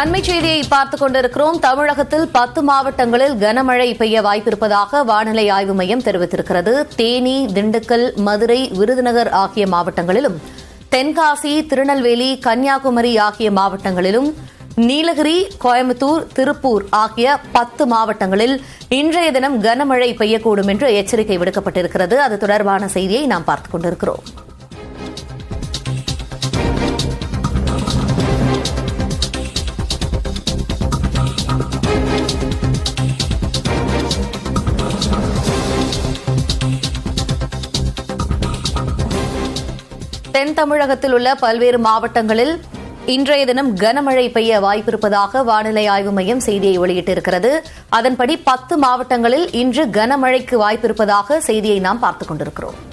அண்மை செய்தியை பார்த்துக் கொண்டிருக்கிறோம் தமிழகத்தில் பத்து மாவட்டங்களில் கனமழை பெய்ய வாய்ப்பிருப்பதாக வானிலை ஆய்வு மையம் தெரிவித்திருக்கிறது தேனி திண்டுக்கல் மதுரை விருதுநகர் ஆகிய மாவட்டங்களிலும் தென்காசி திருநெல்வேலி கன்னியாகுமரி ஆகிய மாவட்டங்களிலும் நீலகிரி கோயம்புத்தூர் திருப்பூர் ஆகிய பத்து மாவட்டங்களில் இன்றைய தினம் கனமழை பெய்யக்கூடும் என்று எச்சரிக்கை விடுக்கப்பட்டிருக்கிறது அது தொடர்பான செய்தியை நாம் பார்த்துக் கொண்டிருக்கிறோம் தென் தமிழகத்தில் உள்ள பல்வேறு மாவட்டங்களில் இன்றைய தினம் கனமழை பெய்ய வாய்ப்பிருப்பதாக வானிலை ஆய்வு மையம் செய்தியை வெளியிட்டிருக்கிறது அதன்படி பத்து மாவட்டங்களில் இன்று கனமழைக்கு வாய்ப்பிருப்பதாக செய்தியை நாம் பார்த்துக் கொண்டிருக்கிறோம்